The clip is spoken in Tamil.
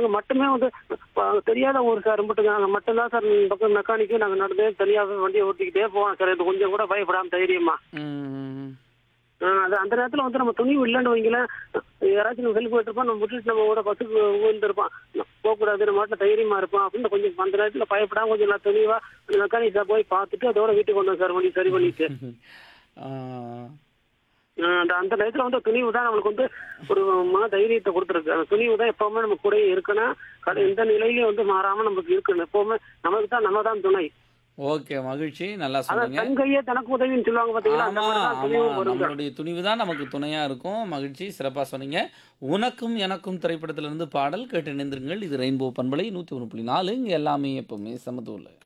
நாங்க மட்டுமே வந்து அஹ், தெரியாத ஊர் சார் மட்டும் நாங்க மட்டும்தான் சார் இந்த பக்கம் மெக்கானிக்கு நாங்க நடந்தே தனியாவே வண்டியை ஓட்டிக்கிட்டே போவோம் சார் இது கொஞ்சம் கூட பயப்படாம தைரியமா ம் அஹ், அது அந்த நேரத்துல வந்து நம்ம துணிவு இல்லைன்னு வைங்களேன் யாராச்சும் நம்ம ஹெல்ப் போயிட்டு நம்ம விட்டுட்டு நம்ம கூட பஸ்ஸுக்கு விழுந்திருப்பான் போகக்கூடாது நம்ம மாட்டில் தைரியமா இருப்பான் அப்படின்னு கொஞ்சம் அந்த நேரத்துல பயப்படாம கொஞ்சம் நான் துணிவா அந்த மெக்கானிக்ஸா போய் பார்த்துட்டு அதோட வீட்டுக்கு வந்தோம் சார் வண்டி சரி பண்ணிட்டு ஆ, அஹ் அந்த அந்த நேரத்துல வந்து துணிவு தான் நம்மளுக்கு வந்து ஒரு மன தைரியத்தை கொடுத்துருக்கு அந்த துணிவு தான் எப்பவுமே நம்ம கூடயே இருக்கணும் கடை எந்த நிலையிலயும் வந்து மாறாம நமக்கு இருக்கணும் எப்பவுமே நமக்கு தான் நம்ம தான் துணை ஓகே மகிழ்ச்சி நல்லா அதான் சொன்னீங்க தன் கையே தனக்கு உதவின்னு சொல்லுவாங்க பாத்தீங்களா அந்த ஆமா மாதிரி தான் ஆமா துணிவும் வருங்க நம்மளுடைய துணிவு தான் நமக்கு துணையா இருக்கும் மகிழ்ச்சி சிறப்பா சொன்னீங்க உனக்கும் எனக்கும் திரைப்படத்திலிருந்து பாடல் கேட்டு இணைந்திருங்கள் இது ரெயின்போ பண்பலை நூத்தி ஒன்று புள்ளி நாலு இங்க எல்லாமே எப்பவுமே சமதூல